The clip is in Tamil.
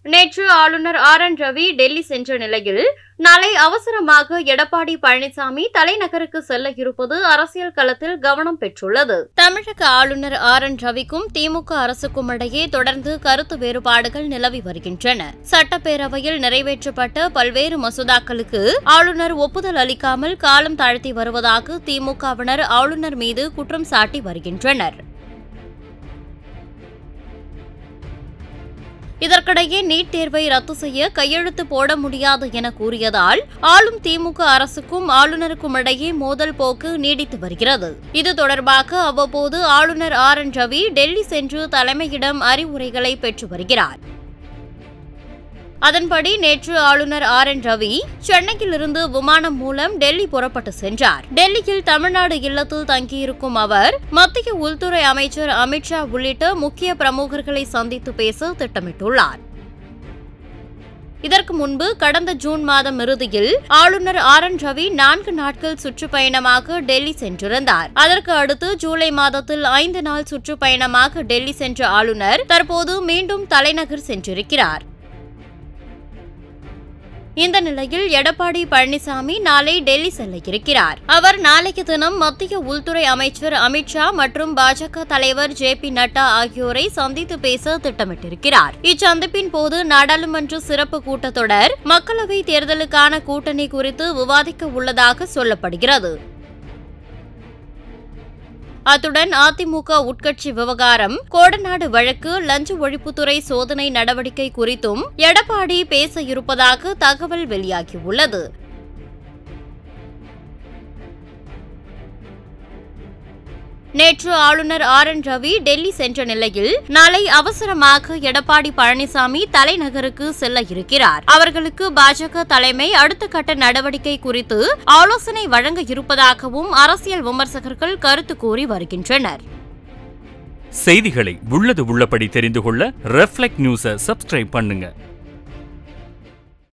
நேற்று ஆளுநர் ஆர் என் ரவி டெல்லி சென்ற நிலையில் நாளை அவசரமாக எடப்பாடி பழனிசாமி தலைநகருக்கு செல்ல இருப்பது அரசியல் களத்தில் கவனம் பெற்றுள்ளது தமிழக ஆளுநர் ஆர் என் ரவிக்கும் திமுக அரசுக்கும் இடையே தொடர்ந்து கருத்து வேறுபாடுகள் நிலவி வருகின்றன சட்டப்பேரவையில் நிறைவேற்றப்பட்ட பல்வேறு மசோதாக்களுக்கு ஆளுநர் ஒப்புதல் அளிக்காமல் காலம் தாழ்த்தி வருவதாக திமுகவினர் ஆளுநர் மீது குற்றம் சாட்டி வருகின்றனர் இதற்கிடையே நீட் தேர்வை ரத்து செய்ய கையெழுத்து போட முடியாது என கூறியதால் ஆளும் திமுக அரசுக்கும் ஆளுநருக்கும் இடையே மோதல் போக்கு நீடித்து வருகிறது இது தொடர்பாக அவ்வப்போது ஆளுநர் ஆர் என் ரவி டெல்லி சென்று தலைமையிடம் அறிவுரைகளை பெற்று வருகிறார் அதன்படி நேற்று ஆளுநர் ஆர் என் ரவி சென்னையிலிருந்து விமானம் மூலம் டெல்லி புறப்பட்டு சென்றார் டெல்லியில் தமிழ்நாடு இல்லத்தில் தங்கியிருக்கும் அவர் மத்திய உள்துறை அமைச்சர் அமித்ஷா உள்ளிட்ட முக்கிய பிரமுகர்களை சந்தித்து பேச திட்டமிட்டுள்ளார் இதற்கு முன்பு கடந்த ஜூன் மாதம் இறுதியில் ஆளுநர் ஆர் என் ரவி நான்கு நாட்கள் சுற்றுப்பயணமாக டெல்லி சென்றிருந்தார் அதற்கு அடுத்து ஜூலை மாதத்தில் ஐந்து நாள் சுற்றுப்பயணமாக டெல்லி சென்ற ஆளுநர் தற்போது மீண்டும் தலைநகர் சென்றிருக்கிறார் இந்த நிலையில் எடப்பாடி பழனிசாமி நாளை டெல்லி செல்ல இருக்கிறார் அவர் நாளைக்கு தினம் மத்திய உள்துறை அமைச்சர் அமித்ஷா மற்றும் பாஜக தலைவர் ஜே பி நட்டா ஆகியோரை சந்தித்து பேச திட்டமிட்டிருக்கிறார் இச்சந்திப்பின் போது நாடாளுமன்ற சிறப்பு கூட்டத்தொடர் மக்களவை தேர்தலுக்கான கூட்டணி குறித்து விவாதிக்க உள்ளதாக சொல்லப்படுகிறது அத்துடன் அதிமுக உட்கட்சி விவகாரம் கோடநாடு வழக்கு லஞ்ச ஒழிப்புத்துறை சோதனை நடவடிக்கை குறித்தும் எடப்பாடி பேச இருப்பதாக தகவல் வெளியாகியுள்ளது நேற்று ஆளுநர் ஆர் என் ரவி டெல்லி சென்ற நிலையில் நாளை அவசரமாக எடப்பாடி பழனிசாமி தலைநகருக்கு செல்ல இருக்கிறார் அவர்களுக்கு பாஜக தலைமை அடுத்த கட்ட நடவடிக்கை குறித்து ஆலோசனை வழங்க இருப்பதாகவும் அரசியல் விமர்சகர்கள் கருத்து கூறி வருகின்றனர் செய்திகளை உள்ளது உள்ளபடி தெரிந்து கொள்ள ரெஃப்ளெக்ட் நியூஸை சப்ஸ்கிரைப் பண்ணுங்க